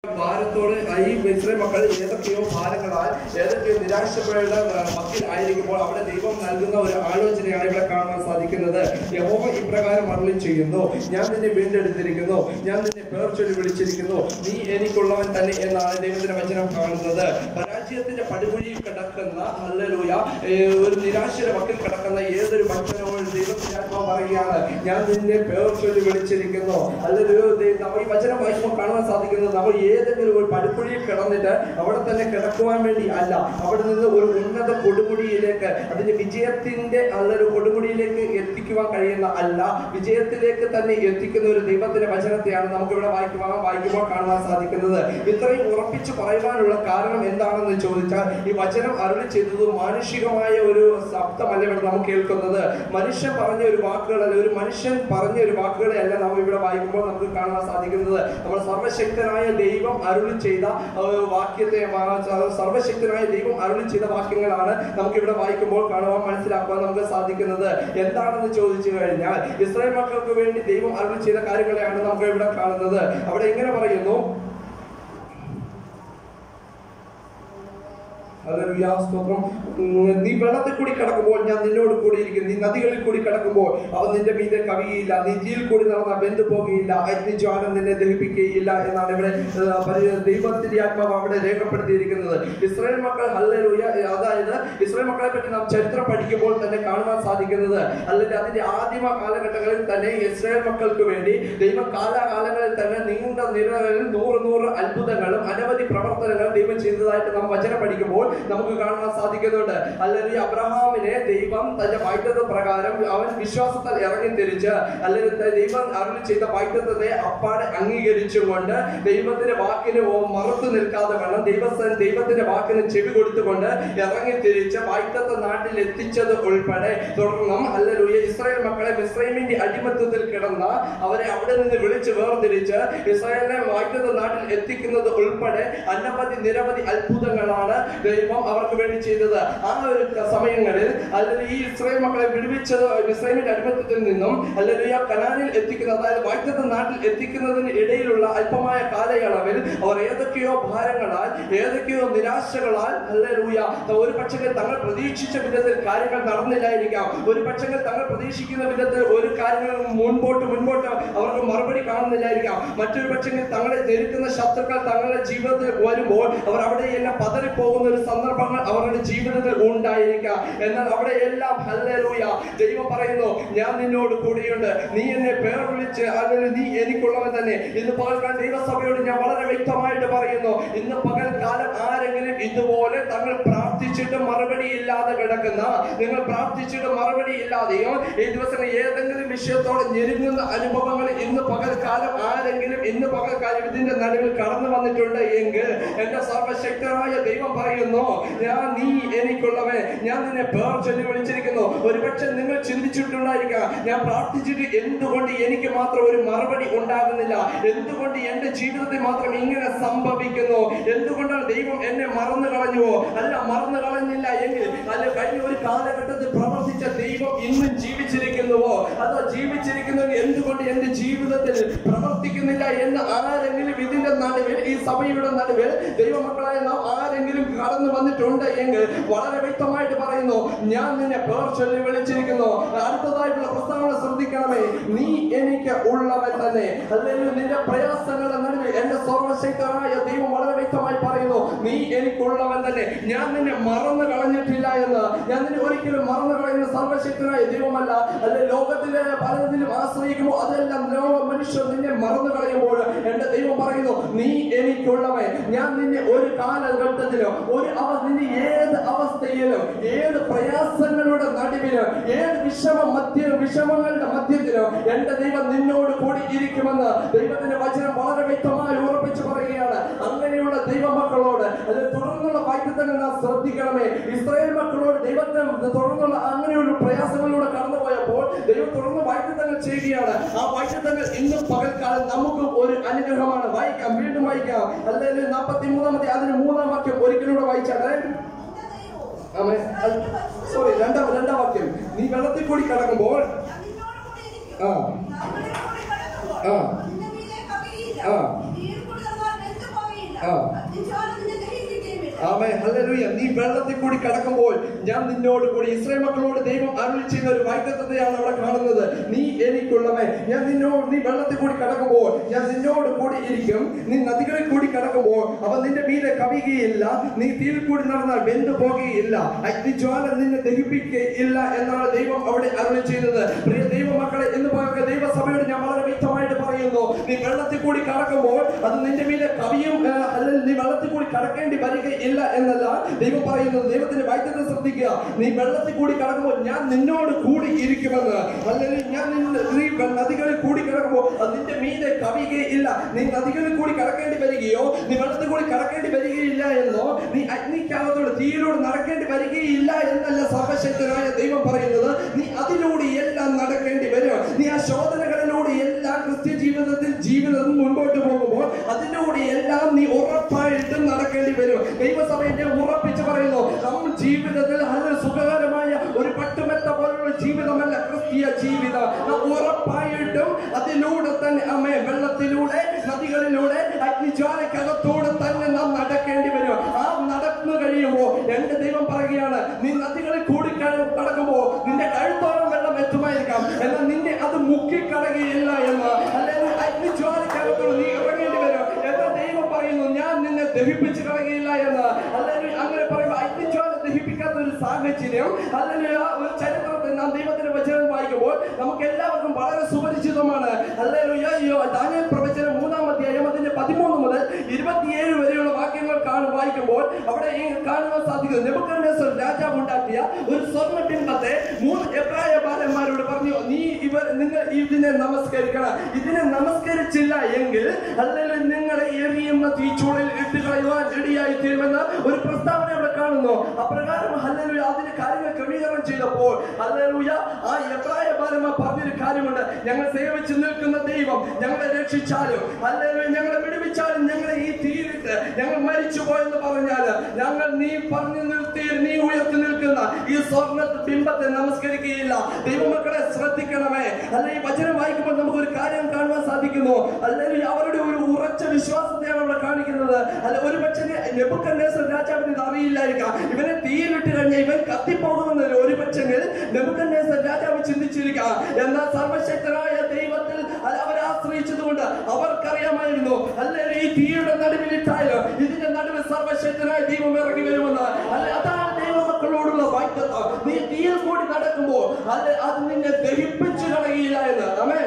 ഭാരത്തോട് ഈ ഇസ്രായേൽ മക്കൾ ഏതൊക്കെയോ ഭാരങ്ങളാൽ ഏതൊക്കെയോ നിരാശപ്പെടുന്ന മക്കൾ ആയിരിക്കുമ്പോൾ അവിടെ ദൈവം നൽകുന്ന ഒരു ആലോചനയാണ് ഇവിടെ കാണാൻ സാധിക്കുന്നത് യഹോവ ഇപ്രകാരം അരുളി ചെയ്യുന്നു ഞാൻ നിന്നെ വീണ്ടെടുത്തിരിക്കുന്നു ഞാൻ നിന്നെ പേർ ചൊല്ലി വിളിച്ചിരിക്കുന്നു നീ എനിക്കുള്ളവൻ തന്നെ എന്നാണ് ദൈവത്തിന്റെ വചനം കാണുന്നത് പരാജയത്തിന്റെ പടുകുഴിയിൽ കിടക്കുന്ന ഹല്ലേലൂയ ഏഹ് ഒരു നിരാശയുടെ മക്കൾ കിടക്കുന്ന ഏതൊരു ഭക്തനോട് ദൈവത്തിന്റെ ആത്മാവ് പറയുകയാണ് ഞാൻ നിന്നെ പേർ ചൊല്ലി വിളിച്ചിരിക്കുന്നു അല്ലെങ്കിൽ നമ്മൾ ഈ വചനം വായിക്കുമ്പോൾ കാണാൻ സാധിക്കുന്നത് നമ്മൾ ഏതെങ്കിലും ഒരു പടുകുഴിയിൽ കിടന്നിട്ട് അവിടെ തന്നെ കിടക്കുവാൻ വേണ്ടി അല്ല അവിടെ നിന്ന് ഒരു ഉന്നത കൊടുമുടിയിലേക്ക് അതിന്റെ വിജയത്തിന്റെ നല്ലൊരു കൊടുമുടിയിലേക്ക് എത്തിക്കുവാൻ കഴിയുന്ന അല്ല വിജയത്തിലേക്ക് തന്നെ എത്തിക്കുന്ന ഒരു ദൈവത്തിന്റെ വചനത്തെയാണ് നമുക്ക് ഇവിടെ വായിക്കുവാൻ വായിക്കുമ്പോൾ കാണുവാൻ സാധിക്കുന്നത് ഇത്രയും ഉറപ്പിച്ച് പറയുവാനുള്ള കാരണം എന്താണെന്ന് ചോദിച്ചാൽ ഈ വചനം അരുളി ചെയ്തത് മാനുഷികമായ ഒരു ശബ്ദമല്ല ഇവിടെ നാം കേൾക്കുന്നത് മനുഷ്യൻ പറഞ്ഞ ഒരു വാക്കുകളല്ല ഒരു മനുഷ്യൻ പറഞ്ഞ ഒരു വാക്കുകളെ അല്ല നാം ഇവിടെ വായിക്കുമ്പോൾ നമുക്ക് കാണാൻ സാധിക്കുന്നത് നമ്മൾ സർവശക്തനായ ദൈവം അരുളി ചെയ്ത ആ, വാക്യത്തെ ആ, സർവശക്തനായ ദൈവം അരുളി ചെയ്ത വാക്യങ്ങളാണ് നമുക്ക് ഇവിടെ വായിക്കുമ്പോൾ കാണുവാൻ മനസ്സിലാക്കുവാൻ നമുക്ക് സാധിക്കുന്നത് എന്താണെന്ന് ചോദിച്ചു കഴിഞ്ഞാൽ ഇസ്രായേൽ മക്കൾക്ക് വേണ്ടി ദൈവം അരുളി ചെയ്ത കാര്യങ്ങളെയാണ് നമുക്ക് ഇവിടെ കാണുന്നത് അവിടെ എങ്ങനെ പറയുന്നു ഹല്ലേലൂയ, സ്തോത്രം. ഉം, നീ വെള്ളത്തിൽ കൂടി കടക്കുമ്പോൾ ഞാൻ നിന്നോട് കൂടി ഇരിക്കും നീ നദികളിൽ കൂടി കടക്കുമ്പോൾ അവ നിന്റെ മീതെ കവിയില്ല നീ തീയിൽ കൂടി നടന്ന ബന്ധു പോകുകയില്ല അഗ്നിജ്വാലം നിന്നെ ദഹിപ്പിക്കുകയില്ല എന്നാണ് ഇവിടെ ആ, പരി- ദൈവത്തിന്റെ ആത്മാവ് അവിടെ രേഖപ്പെടുത്തിയിരിക്കുന്നത് ഇസ്രായേൽ മക്കൾ ഹല്ലേലൂയ അതായത് ഇസ്രായേൽ മക്കളെ പറ്റി നാം ചരിത്രം പഠിക്കുമ്പോൾ തന്നെ കാണുവാൻ സാധിക്കുന്നത് അല്ലെങ്കിൽ അതിന്റെ ആദിമ കാലഘട്ടങ്ങളിൽ തന്നെ ഇസ്രായേൽ മക്കൾക്ക് വേണ്ടി ദൈവം കാലാകാലങ്ങളിൽ തന്നെ നീണ്ട നിരകളിൽ നൂറ് നൂറ് അത്ഭുതങ്ങളും അനവധി പ്രവർത്തനങ്ങൾ ദൈവം ചെയ്തതായിട്ട് നാം വചനം പഠിക്കുമ്പോൾ നമുക്ക് കാണുവാൻ സാധിക്കുന്നുണ്ട് അല്ലെങ്കിൽ അബ്രഹാമിനെ ദൈവം തന്റെ വാഗ്ദത്ത പ്രകാരം അവൻ വിശ്വാസത്താൽ ഇറങ്ങി തിരിച്ച് അല്ലെങ്കിൽ ത- ദൈവം അരുളി ചെയ്ത വാഗ്ദത്തത്തെ അപ്പാടെ അംഗീകരിച്ചുകൊണ്ട് ദൈവത്തിന്റെ വാക്കിന് ഓ- മറുത്തു നിൽക്കാതെ വേണം ദൈവസ്ഥൻ ദൈവത്തിന്റെ വാക്കിന് ചെവി കൊടുത്തുകൊണ്ട് ഇറങ്ങി തിരിച്ച് വാഗ്ദത്ത നാട്ടിൽ എത്തിച്ചത് ഉൾപ്പെടെ തുടർന്നും അല്ലൂയ ഇസ്രായേൽ മക്കളെ മിസ്രൈമിന്റെ അടിമത്തത്തിൽ കിടന്ന അവരെ അവിടെ നിന്ന് വിളിച്ച് വേർതിരിച്ച് ഇസ്രായേലിനെ വാഗ്ദത്ത നാട്ടിൽ എത്തിക്കുന്നത് ഉൾപ്പെടെ അനവധി നിരവധി അത്ഭുതങ്ങളാണ് ദൈവം അവർക്ക് വേണ്ടി ചെയ്തത് ആ ഒരു സമയങ്ങളിൽ അല്ലെങ്കിൽ ഈ ഇസ്രായേൽ മക്കളെ വിടുവിച്ചത് ഇസ്രായേലിന്റെ അടിമത്തത്തിൽ നിന്നും അല്ലെങ്കിൽ ആ കനാനിൽ എത്തിക്കുന്ന അതായത് വാഗ്ദത്ത നാട്ടിൽ എത്തിക്കുന്നതിന് ഇടയിലുള്ള അല്പമായ കാലയളവിൽ അവർ ഏതൊക്കെയോ ഭാരങ്ങളാൽ ഏതൊക്കെയോ നിരാശകളാൽ അല്ലേലൂയ ഒരു പക്ഷേ തങ്ങൾ പ്രതീക്ഷിച്ച വിധത്തിൽ കാര്യങ്ങൾ നടന്നില്ലായിരിക്കാം ഒരു പക്ഷേ തങ്ങൾ പ്രതീക്ഷിക്കുന്ന വിധത്തിൽ ഒരു കാര്യങ്ങൾ മുൻപോട്ട് മുൻപോട്ട് അവർക്ക് മറുപടി കാണുന്നില്ലായിരിക്കാം മറ്റൊരു പക്ഷേ തങ്ങളെ ജനിക്കുന്ന ശത്രുക്കൾ തങ്ങളുടെ ജീവിതത്തിൽ വരുമ്പോൾ അവർ അവിടെ എല്ലാം പതറിപ്പോകുന്ന ഒരു സന്ദർഭങ്ങൾ അവരുടെ ജീവിതത്തിൽ ഉണ്ടായിരിക്കാം എന്നാൽ അവിടെ എല്ലാം ഹല്ലേലൂയ ദൈവം പറയുന്നു ഞാൻ നിന്നോട് കൂടിയുണ്ട് നീ എന്നെ പേർ വിളിച്ച് അല്ലെങ്കിൽ നീ എനിക്കുള്ളവൻ തന്നെ ഇന്ന് പകൽക്കാലം ദൈവസഭയോട് ഞാൻ വളരെ വ്യക്തമായിട്ട് പറയുന്നു ഇന്ന് പകൽക്കാലം ആരെങ്കിലും ഇതുപോലെ തങ്ങൾ പ്രാർത്ഥിച്ചിട്ട് മറുപടി ഇല്ലാതെ കിടക്കുന്ന നിങ്ങൾ പ്രാർത്ഥിച്ചിട്ട് മറുപടി ഇല്ലാതെയോ ഈ ദിവസങ്ങൾ ഏതെങ്കിലും വിഷയത്തോടെ ഞെരുങ്ങുന്ന അനുഭവങ്ങൾ ഇന്ന് പകൽക്കാലം ആരെങ്കിലും ഇന്ന് പകൽക്കാലം ഇതിന്റെ നടുവിൽ കടന്നു വന്നിട്ടുണ്ട് എങ്കിൽ എന്റെ സർവശക്തനായ ദൈവം പറയുന്നു ഞാൻ നീ എനിക്കുള്ളവൻ ഞാൻ നിന്നെ പേർ ചൊല്ലി വിളിച്ചിരിക്കുന്നു ഒരുപക്ഷെ നിങ്ങൾ ചിന്തിച്ചിട്ടുണ്ടായിരിക്കാം ഞാൻ പ്രാർത്ഥിച്ചിട്ട് എന്തുകൊണ്ട് എനിക്ക് മാത്രം ഒരു മറുപടി ഉണ്ടാകുന്നില്ല എന്തുകൊണ്ട് എന്റെ ജീവിതത്തിൽ മാത്രം ഇങ്ങനെ സംഭവിക്കുന്നു എന്തുകൊണ്ടാണ് ദൈവം എന്നെ മറന്നു കളഞ്ഞുവോ അല്ല മറന്നു കളഞ്ഞില്ല എങ്കിൽ അല്ല കഴിഞ്ഞ ഒരു കാലഘട്ടത്തിൽ പ്രവർത്തിച്ച ദൈവം ഇന്നും ജീവിച്ചിരിക്കുന്നുവോ അതോ ജീവിച്ചിരിക്കുന്നെങ്കിൽ എന്തുകൊണ്ട് എന്റെ ജീവിതത്തിൽ പ്രവർത്തിക്കുന്നില്ല എന്ന് ആരെങ്കിലും ഇതിന്റെ നടുവിൽ ഈ സഭയുടെ നടുവിൽ ദൈവമക്കളായ നാം ആരെങ്കിലും കടന്നു വന്നിട്ടുണ്ട് എങ്കിൽ വളരെ വ്യക്തമായിട്ട് പറയുന്നു ഞാൻ നിന്നെ പേർ ചൊല്ലി വിളിച്ചിരിക്കുന്നു അടുത്തതായിട്ടുള്ള പ്രസ്താവന ശ്രദ്ധിക്കണമേ നീ എനിക്ക് ഉള്ളവൻ തന്നെ അല്ലെങ്കിൽ നിന്റെ പ്രയാസങ്ങളുടെ നടുവിൽ എന്റെ സർവശക്തനായ ദൈവം വളരെ വ്യക്തമായി പറയുന്നു നീ എനിക്കുള്ളവൻ തന്നെ ഞാൻ നിന്നെ മറന്നു കളഞ്ഞിട്ടില്ല എന്ന് ഞാൻ നിന്നെ ഒരിക്കലും മറന്നു കളയുന്ന സർവശക്തനായ ദൈവമല്ല അല്ലെ ലോകത്തിലെ പലതിലും ആശ്രയിക്കുമ്പോൾ അതെല്ലാം ലോക മനുഷ്യർ നിന്നെ മറന്നു കളയുമ്പോൾ എന്റെ ദൈവം പറയുന്നു നീ എനിക്കുള്ളവൻ ഞാൻ നിന്നെ ഒരു കാലഘട്ടത്തിലും ഒരു അവ നിന്റെ ഏത് അവസ്ഥയിലും ഏത് പ്രയാസങ്ങളുടെ നടുവിലും ഏത് വിഷമ മധ്യ വിഷമങ്ങളുടെ മധ്യത്തിലും എന്റെ ദൈവം നിന്നോട് കൂടി ഇരിക്കുമെന്ന് ദൈവത്തിന്റെ വചനം വളരെ വ്യക്തമായി ഉറപ്പിച്ചു പറയുകയാണ് അങ്ങനെയുള്ള ദൈവമക്കളോട് അത് തുടർന്നുള്ള വാക്യത്തിൽ നാം ശ്രദ്ധിക്കണമേ ഇസ്രായേൽ മക്കളോട് ദൈവത്തെ തുടർന്നുള്ള അങ്ങനെയുള്ള പ്രയാസങ്ങളിലൂടെ കടന്നുപോയപ്പോൾ ദൈവം തുടർന്ന് വാക്യത്തങ്ങൾ ചെയ്യുകയാണ് ആ വാക്യത്തങ്ങൾ ഇന്നും പകൽക്കാലം നമുക്ക് ഒരു അനുഗ്രഹമാണ് വായിക്കാം വീണ്ടും വായിക്കാം അല്ലെങ്കിൽ നാൽപ്പത്തി മൂന്നാമത്തെ അതിന് മൂന്നാം വാക്യം ഒരിക്കലൂടെ വായിച്ചാട്ടെ സോറി രണ്ടാം രണ്ടാം വാക്യം നീ വെള്ളത്തിൽ കൂടി കടക്കുമ്പോൾ ആ ആ ആ ആ. അഗ്നിജ്വാല നിന്നെ ദഹിപ്പിക്കുകയുമില്ല. ആമേ ഹല്ലേലൂയ നീ വെള്ളത്തിൽ കൂടി കടക്കുമ്പോൾ ഞാൻ നിന്നോട് കൂടി ഇസ്രായേൽ മക്കളോട് ദൈവം അരുളി ചെയ്യുന്ന ഒരു വൈദ്യതയാണ് അവിടെ കാണുന്നത് നീ എനിക്കുള്ളവൻ ഞാൻ നിന്നോട് നീ വെള്ളത്തിൽ കൂടി കടക്കുമ്പോൾ ഞാൻ നിന്നോട് കൂടി ഇരിക്കും നീ നദികളിൽ കൂടി കടക്കുമ്പോൾ അവ നിന്റെ മീതെ കവിയുകയില്ല നീ തീയിൽ കൂടി നടന്നാൽ വെന്തു പോകുകയില്ല അഗ്നിജ്വാല നിന്നെ ദഹിപ്പിക്കുകയില്ല എന്നാണ് ദൈവം അവിടെ അരുളി ചെയ്യുന്നത് പ്രിയ ദൈവമക്കളെ എന്ന് പറയുക ദൈവസഭയോട് ഞാൻ വളരെ വ്യക്തമായിട്ട് പറയുന്നു നീ വെള്ളത്തിൽ കൂടി കടക്കുമ്പോൾ അത് നിന്റെ മീതെ കവിയും ആ, അല്ലെങ്കിൽ നീ വെള്ളത്തിൽ കൂടി കടക്കേണ്ടി വരികയില്ല എന്നല്ല ദൈവം പറയുന്നത് ദൈവത്തിന്റെ വൈദ്യത ശ്രദ്ധിക്കുക നീ വെള്ളത്തിൽ കൂടി കടക്കുമ്പോൾ ഞാൻ നിന്നോട് കൂടി ഇരിക്കുമെന്ന് അല്ലെങ്കിൽ ഞാൻ നിന്നെ നീ വെ- നദികളിൽ കൂടി കിടക്കുമ്പോൾ അത് നിന്റെ മീതെ കവിയുകയില്ല നീ നദികളിൽ കൂടി കടക്കേണ്ടി വരികയോ നീ വെള്ളത്തിൽ കൂടി കടക്കേണ്ടി വരികയില്ല എന്നോ നീ അഗ്നിക്കകത്തോട് തീയിലൂടെ നടക്കേണ്ടി വരികയില്ല എന്നല്ല സർവശക്തനായ ദൈവം പറയുന്നത് നീ അതിലൂടെ എല്ലാം നടക്കേണ്ടി വരും നീ ആ ശോധനകളിലൂടെ എല്ലാം ക്രിസ്ത്യ ജീവിതത്തിൽ ജീവിതം മുൻപോട്ട് പോകുമ്പോൾ അതിലൂടെ എല്ലാം നീ ഉറപ്പായിട്ടും നടക്കേണ്ടി വരും ദൈവസഭയെ ഞാൻ ഉറപ്പിച്ച് പറയുന്നു നമ്മൾ ജീവിതത്തിൽ നല്ല സുഖകരമായ ഒരു പട്ടുമെത്ത പോലുള്ള ജീവിതമല്ല ക്രിസ്തീയ ജീവിതം നാം ഉറപ്പായിട്ടും അതിലൂടെ തന്നെ അമ്മേ വെള്ളത്തിലൂടെ നദികളിലൂടെ അഗ്നിജ്വാലക്കകത്തൂടെ തന്നെ നാം നടക്കേണ്ടി വരും ആ നടന്നു കഴിയുമ്പോൾ എന്റെ ദൈവം പറയുകയാണ് നീ നദികളിൽ കൂടി കട- കടക്കുമ്പോൾ നിന്റെ കഴുത്തോളം വെള്ളം എത്തുമായിരിക്കാം എന്നാൽ നിന്നെ അത് മുക്കിക്കടകയില്ല എന്ന് അല്ലെങ്കിൽ അഗ്നിജ്വാലക്കകത്തോട് നീ ഇറങ്ങേണ്ടി വരും എന്ന ദൈവം പറയുന്നു ഞാൻ നിന്നെ ദഹിപ്പിച്ച് കളയുകയില്ല എന്ന് അല്ലെങ്കിൽ അങ്ങനെ പറയുമ്പോൾ അഗ്നിജ്വാല ദഹിപ്പിക്കാത്ത ഒരു സാഹചര്യം അല്ലെങ്കിൽ ആ ഒരു ചരിത്രത്തിൽ നാം ദൈവത്തിന്റെ വചനം വായിക്കുമ്പോൾ നമുക്ക് എല്ലാവർക്കും വളരെ സുപരിചിതമാണ് അല്ലെങ്കിൽ അയ്യോ ദാനിയൽ പ്രവചനം മൂന്നാം അധ്യായം അതിന്റെ പതിമൂന്ന് മുതൽ ഇരുപത്തിയേഴ് വരെയുള്ള വാക്യങ്ങൾ കാണും വായിക്കുമ്പോൾ അവിടെ ഈ കാണുവാൻ സാധിക്കും നെബുക്കദ്നേസർ രാജാവ് ഉണ്ടാക്കിയ ഒരു സ്വർണ്ണ ബിംബത്തെ മൂന്ന് എബ്രായ ബാലന്മാരോട് പറഞ്ഞു നീ ഇവർ നിങ്ങൾ ഇതിനെ നമസ്കരിക്കണം ഇതിനെ നമസ്കരിച്ചില്ല എങ്കിൽ അല്ലെങ്കിൽ നിങ്ങളെ എറിയുന്ന തീച്ചൂളിൽ ഇട്ട് കളയുവാൻ റെഡിയായി തീരുമെന്ന് ഒരു പ്രസ്താവന അവിടെ കാണുന്നു അപ്രകാരം ഹല്ലേലൂയ അതിന് കാര്യങ്ങൾ ക്രമീകരണം ചെയ്തപ്പോൾ ഹല്ലേലൂയ ആ എബ്രായ ബാലന്മാർ പറഞ്ഞൊരു കാര്യമുണ്ട് ഞങ്ങൾ സേവിച്ച് നിൽക്കുന്ന ദൈവം ഞങ്ങളെ രക്ഷിച്ചാലും ഹല്ലേലൂയ ഞങ്ങളെ വിടുവിച്ചാലും ഞങ്ങളെ ഈ തീരിട്ട് ഞങ്ങൾ മരിച്ചു പോയെന്ന് പറഞ്ഞാൽ ഞങ്ങൾ നീ പറഞ്ഞു നിർത്തി നീ ഉയർത്തി നിൽക്കുന്ന ഈ സ്വർണ്ണ ബിംബത്തെ നമസ്കരിക്കുകയില്ല ദൈവമക്കളെ ശ്രദ്ധിക്കണമേ അല്ലെ ഈ വചനം വായിക്കുമ്പോൾ നമുക്ക് ഒരു കാര്യം കാണുവാൻ സാധിക്കുന്നു അല്ലെങ്കിൽ അവരുടെ ഒരു ഉറച്ച വിശ്വാസത്തെയാണ് അവിടെ കാണിക്കുന്നത് അല്ല ഒരു പക്ഷേ നെബുക്കന്നേസർ രാജാവിന് ഇത് അറിയില്ലായിരിക്കാം ഇവനെ തീയിലിട്ട് കഴിഞ്ഞാൽ ഇവൻ കത്തിപ്പോകുമെന്ന് ഒരു പക്ഷെങ്കിൽ നെബുക്കന്നേസർ രാജാവ് ചിന്തിച്ചിരിക്കാം എന്നാൽ സർവശക്തനായ ദൈവത്തിൽ അല്ല അവരെ ആശ്രയിച്ചതുകൊണ്ട് അവർക്കറിയാമായിരുന്നു അല്ലെങ്കിൽ ഈ തീയുടെ നടുവിലിട്ടായാലും ഇതിന്റെ നടുവിൽ സർവശക്തനായ ദൈവം ഇറങ്ങി വരുമെന്ന് അല്ല അതാണ് ദൈവമക്കളോടുള്ള വാക്യത നീ തീയിൽ കൂടി നടക്കുമ്പോൾ അല്ല അത് നിന്നെ ദഹിപ്പിച്ചു കളയില്ല എന്ന് അമേ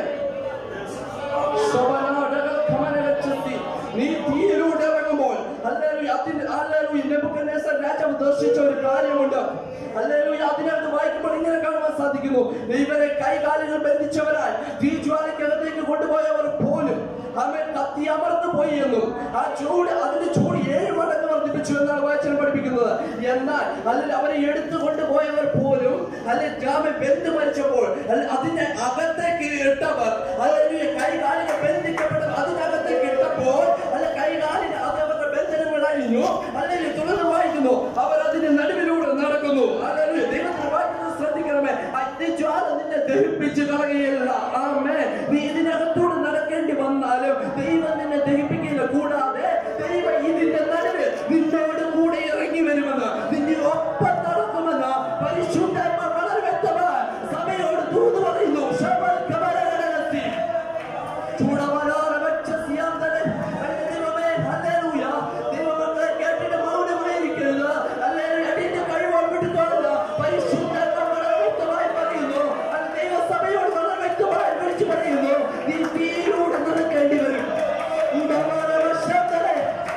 നീ തീയിലൂടെ ഇറങ്ങുമ്പോൾ ഹല്ലേലൂയ, അതിന് ഹല്ലേലൂയ, നെബൂഖദ്നേസർ രാജാവ് ദർശിച്ച ഒരു കാര്യമുണ്ട് ഹല്ലേലൂയ, അതിനകത്ത് വായിക്കുമ്പോൾ ഇങ്ങനെ കാണുവാൻ സാധിക്കുന്നു ഇവരെ കൈകാലുകൾ ബന്ധിച്ചവരാൽ തീജ്വാലയ്ക്കകത്തേക്ക് കൊണ്ടുപോയവർ പോലും അവൻ കത്തി അമർന്നു പോയി എന്നും ആ ചൂട് അതിന്റെ ചൂട് ഏഴ് മടങ്ങ് വർദ്ധിപ്പിച്ചു എന്നാണ് വായിച്ചൻ പഠിപ്പിക്കുന്നത് എന്നാൽ അതിൽ അവരെ എടുത്തു കൊണ്ടുപോയവർ പോലും അല്ലെങ്കിൽ ജാമ്യം ബന്ധു മരിച്ചപ്പോൾ അല്ല അതിന്റെ അകത്തേക്ക് ഇട്ടവർ അല്ലെങ്കിൽ കൈകാലിക ബന്ധിക്കപ്പെട്ടത് അതിനകത്തേക്ക് ഇട്ടപ്പോൾ അല്ല കൈകാലിക അത് അവരുടെ ബന്ധനങ്ങൾ അഴിഞ്ഞു അല്ലെങ്കിൽ തുടർന്ന് വായിക്കുന്നു അവർ അതിന്റെ നടുവിലൂടെ നടക്കുന്നു അല്ലെങ്കിൽ ദൈവത്തിന് വായിക്കുന്നത് ശ്രദ്ധിക്കണമേ അഗ്നിജ്വാല നിന്നെ ദഹിപ്പിച്ച് കളയുകയില്ല ആമേ നീ ഇതിനകത്തൂടെ നടക്കേണ്ടി വന്നാലും ദൈവം നിന്നെ ദഹിപ്പിക്കില്ല കൂടാതെ ദൈവം ഇതിന്റെ നടുവ് നിന്നോട് കൂടെ ഇറങ്ങി വരുമെന്ന് നിന്നെ ഒപ്പം നടക്കുമെന്ന് പരിശുദ്ധാത്മ വളരെ വ്യക്തമാണ് സഭയോട് തൂത് പറയുന്നു ശബൽ കമലകടകത്തി ചൂടവലാറ വെച്ച സിയാന്തനെ അല്ലേ ദൈവമേ ഹല്ലേലൂയ ദൈവമക്കളെ കേട്ടിട്ട് മൗനമായിരിക്കരുത് അല്ലെങ്കിൽ അടിന്റെ കഴിവ് വിട്ടുകൊള്ളുക പരിശുദ്ധാത്മ വളരെ വ്യക്തമായി പറയുന്നു അത് ദൈവസഭയോട് വളരെ വ്യക്തമായി വിളിച്ചു പറയുന്നു നീ തീയിലൂടെ നടക്കേണ്ടി വരും ഉടമന വർഷത്തനെ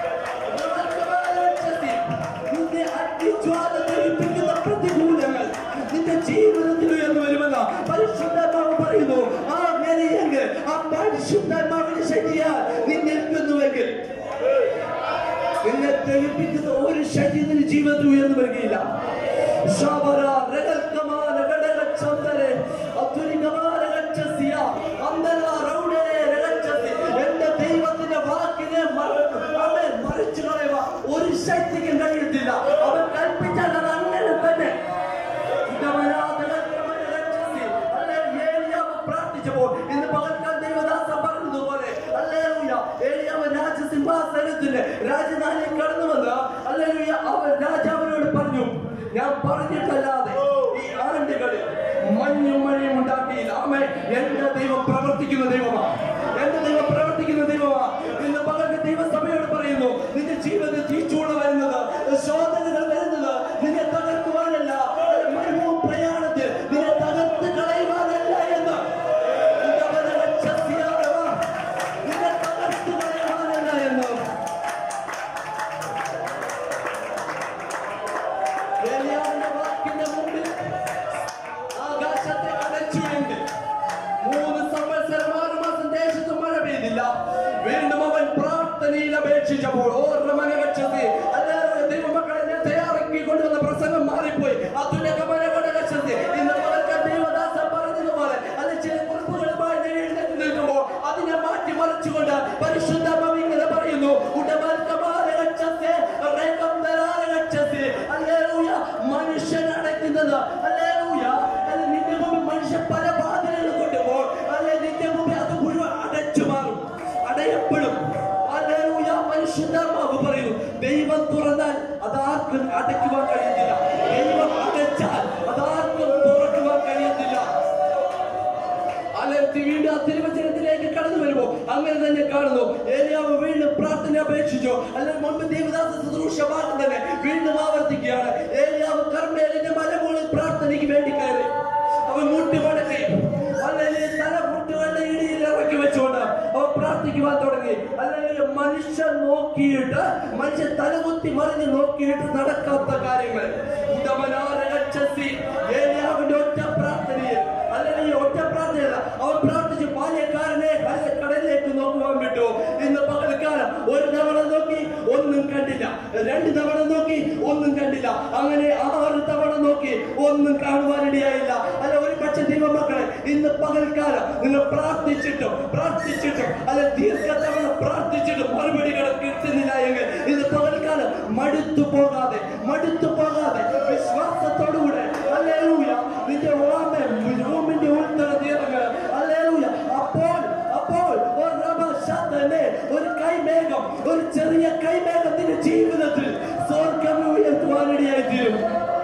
നിന്നെ അഗ്നിജ്വാല ദഹിപ്പിക്കുന്ന പ്രതികൂലങ്ങൾ നിന്റെ ജീവിതത്തിൽ ഉയർന്നു വരുമെന്ന് പരിശുദ്ധാത്മാവ് പറയുന്നു ആ അങ്ങനെയെങ്കിൽ ആ പരിശുദ്ധാത്മാവിന് ശരിയാ നീ നിൽക്കുന്നുവെങ്കിൽ നിന്നെ ദഹിപ്പിക്കുന്ന ഒരു ശരീരത്തിന് ജീവിതത്തിൽ ഉയർന്നു വരികയില്ല ശബര, രഗൽക്കമാന, ഘടകച്ചന്തരെ, അധുരികമാന ഗച്ഛസ്യ, അന്തര, രൗഢരെ, രഗച്ഛസി. എന്റെ ദൈവത്തിന്റെ വാക്കിനെ മറ- അവൻ മറിച്ചു കളയുക ഒരു ശക്തിക്കും കഴിയത്തില്ല അവൻ കൽപ്പിച്ചാൽ അത് അങ്ങനെ തന്നെ പ്രാർത്ഥിച്ചപ്പോൾ ഇന്ന് പകൽക്കാൽ ദൈവദാസൻ പറഞ്ഞതുപോലെ ഹല്ലേലൂയ, ഏലിയാവ് രാജസിംഹാസനത്തിന് രാജധാനിയിൽ കടന്നു വന്ന് അല്ലെങ്കിൽ അവൻ രാജാവിനോട് പറഞ്ഞു ഞാൻ പറഞ്ഞിട്ടല്ലാതെ ഈ ആണ്ടുകളിൽ മഞ്ഞും മഴയും ഉണ്ടാക്കിയില്ല ആമേ എന്റെ ദൈവം പ്രവർത്തിക്കുന്ന ദൈവമാണ് എന്റെ ദൈവം പ്രവർത്തിക്കുന്ന ദൈവമാണ് ഇന്ന് പകർന്ന് ദൈവസഭയോട് പറയുന്നു നിന്റെ ജീവിതത്തിൽ തീച്ചൂള വരുന്നത് ശോധനകൾ വരുന്നത് നിന്നെ തകർക്കുവാനല്ല മരുഭൂമി പ്രയാണത്തിൽ നിന്നെ തകർത്ത് കളയുവാനല്ല എന്ന് നിന്നെ തകർത്ത് കളയുവാനല്ല എന്ന് ഏലിയാവിന്റെ വാക്കിന്റെ മുമ്പിൽ ആകാശത്തെ അടച്ചുകൊണ്ട് മൂന്ന് സംവത്സരം ആറ് മാസം ദേശത്ത് മഴ പെയ്തില്ല വീണ്ടും അവൻ പ്രാർത്ഥനയിൽ അപേക്ഷിച്ചപ്പോൾ ഓർമ്മനെ വെച്ചത് അല്ലാതെ ദൈവമക്കളെ ഞാൻ തയ്യാറാക്കി കൊണ്ടുവന്ന പ്രസംഗം മാറിപ്പോയി അതുല്യ കമലകളുടെ ലക്ഷ്യത്തിൽ ഇന്ന് പകർക്കാൻ ദൈവദാസൻ പറഞ്ഞതുപോലെ അത് ചില കുറിപ്പുകളുമായി ഞാൻ എഴുന്നേറ്റ് നിൽക്കുമ്പോൾ അതിനെ മാറ്റി മറിച്ചുകൊണ്ട് പരിശുദ്ധ ഇങ്ങനെ പറയുന്നു ഉടമൽക്കമാലകക്ഷത്തെ റേഖംതരാലകക്ഷത്തെ ഹല്ലേലൂയ മനുഷ്യൻ അടയ്ക്കുന്നത് ഹല്ലേലൂയ അത് നിന്റെ മുമ്പിൽ മനുഷ്യൻ പല ബാധകൾ കൊണ്ടുപോകും അല്ലെ നിന്റെ മുമ്പിൽ അത് മുഴുവൻ അടച്ചു മാറും അടയപ്പെടും ഹല്ലേലൂയ പരിശുദ്ധാത്മാവ് പറയുന്നു ദൈവം തുറന്നാൽ അതാർക്കും അടയ്ക്കുവാൻ കഴിയത്തില്ല ദൈവം അടച്ചാൽ അതാർക്കും തുറക്കുവാൻ കഴിയത്തില്ല അലർത്തി വീണ്ടും ആ തിരുവചനത്തിലേക്ക് കടന്നു വരുമ്പോ അങ്ങനെ തന്നെ കാണുന്നു ഏലിയാവ് വീണ്ടും പ്രാർത്ഥന അപേക്ഷിച്ചു അല്ലെങ്കിൽ മുൻപ് ദേവദാസ ശുശ്രൂഷ ഭാഗം തന്നെ വീണ്ടും ആവർത്തിക്കുകയാണ് ഏലിയാവ് കർമ്മേലിന്റെ മലമുകളിൽ പ്രാർത്ഥനയ്ക്ക് വേണ്ടി കയറി അവൻ മുട്ടി മടക്കി അല്ലെങ്കിൽ തല മുട്ടുകളുടെ ഇടിയിൽ ഇറക്കി വെച്ചുകൊണ്ട് അവൻ പ്രാർത്ഥിക്കുവാൻ തുടങ്ങി അല്ലെങ്കിൽ മനുഷ്യൻ നോക്കിയിട്ട് മനുഷ്യൻ തലകുത്തി മറിഞ്ഞ് നോക്കിയിട്ട് നടക്കാത്ത കാര്യങ്ങൾ ഉടമനാരക്ഷസി ഏലിയാവിന്റെ ഒറ്റ പ്രാർത്ഥനയിൽ അല്ലെങ്കിൽ ഈ ഒറ്റ പ്രാർത്ഥനയല്ല അവൻ പ്രാർത്ഥിച്ചു ബാല്യക്കാരനെ കല്ല കടലിലേക്ക് നോക്കുവാൻ വിട്ടു ഇന്ന് പകൽക്കാലം ഒരു തവണ നോക്കി ഒന്നും കണ്ടില്ല രണ്ട് തവണ നോക്കി ഒന്നും കണ്ടില്ല അങ്ങനെ ആറ് തവണ നോക്കി ഒന്നും കാണുവാനിടയായില്ല അല്ല ഒരു പക്ഷെ ദൈവമക്കളെ ഇന്ന് പകൽക്കാലം നിങ്ങൾ പ്രാർത്ഥിച്ചിട്ടും പ്രാർത്ഥിച്ചിട്ടും അല്ല ദീർഘതവണ പ്രാർത്ഥിച്ചിട്ടും മറുപടികൾ കിട്ടുന്നില്ല എങ്കിൽ ഇന്ന് പകൽക്കാലം മടുത്തു പോകാതെ മടുത്തു പോകാതെ വിശ്വാസത്തോടുകൂടെ അല്ലേലൂയ നിന്റെ ഓമെ റൂമിന്റെ ഉൾത്തറ തീർന്ന് അല്ലേലൂയ അപ്പോൾ അപ്പോൾ ഒരു റബശതനെ, ഒരു കൈമേഘം ഒരു ചെറിയ കൈമേഘം നിന്റെ ജീവിതത്തിൽ സ്വർഗം ഉയർത്തുവാനിടയായി തീരും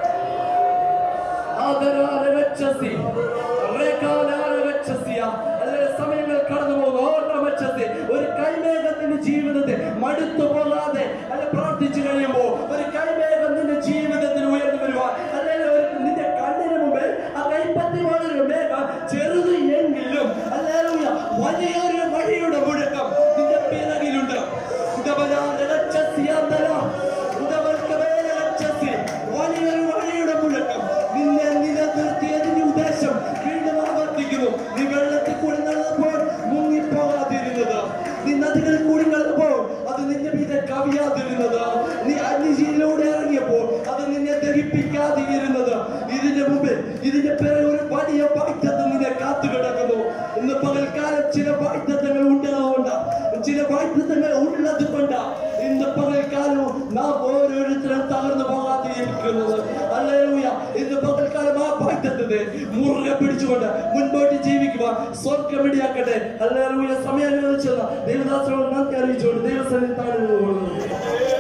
ആദരാരവച്ചസി, റേഖാലാരവച്ചസിയ. അല്ലെങ്കിൽ സമയങ്ങൾ കടന്നു പോകുന്നു ഓർമ്മച്ചസി. ഒരു കൈമേഘത്തിന്റെ ജീവിതത്തിൽ മടുത്തു പോകാതെ അല്ല പ്രാർത്ഥിച്ചു കഴിയുമ്പോ ഒരു കൈമേഘം നിന്റെ ജീവിതത്തിൽ ഉയർന്നു വരുവാൻ അല്ലെങ്കിൽ ഒരു നിന്റെ കണ്ണിന് മുമ്പിൽ ആ കൈപ്പത്തി പോലൊരു മേഘം ചെറുത് എങ്കിലും അല്ലെങ്കിൽ വലിയൊരു വഴിയുടെ മുഴക്കം നിന്റെ പിറകിലുണ്ട് ഉദബലാരവച്ചസിയാന്തല. ഉദബൽക്കവേലവച്ചസി. വലിയൊരു വഴിയുടെ മുഴക്കം നിന്നെ നിലനിർത്തിയതിന്റെ ഉദ്ദേശം വീണ്ടും ആവർത്തിക്കുന്നു നീ വെള്ളത്തിൽ കൂടി നടന്നപ്പോൾ മുങ്ങിപ്പോകാതിരുന്നത് നീ നദികളിൽ കൂടി നടന്നപ്പോൾ അത് നിന്റെ മീതെ കവിയാതിരുന്നത് നീ അന്യജീവിയിലൂടെ ഇറങ്ങിയപ്പോൾ അത് നിന്നെ ദഹിപ്പിക്കാതിരുന്നത് ഇതിന്റെ മുമ്പിൽ ഇതിന്റെ പിറകെ ഒരു വലിയ ബാധ്യത നിന്നെ കാത്തു കിടക്കുന്നു ഇന്ന് പകൽക്കാലം ചില ബാധ്യതകൾ ഉണ്ടാവുകൊണ്ട് ചില ബാധ്യതകൾ ഉള്ളത് കൊണ്ട് ഇന്ന് പകൽക്കാലവും നാം ഓരോരുത്തരും തകർന്നു പോകാതിരിക്കുന്നത് അല്ലേലൂയ ഇന്ന് പകൽക്കാലം ആ ബാധ്യതയെ മുറുകെ പിടിച്ചുകൊണ്ട് മുൻപോട്ട് ജീവിക്കുവാൻ സ്വർഗം ഇടിയാക്കട്ടെ അല്ലേലൂയ സമയം അനുവദിച്ചെന്ന ദൈവദാസനോട് നന്ദി അറിയിച്ചുകൊണ്ട് ദൈവസന്നിധാനം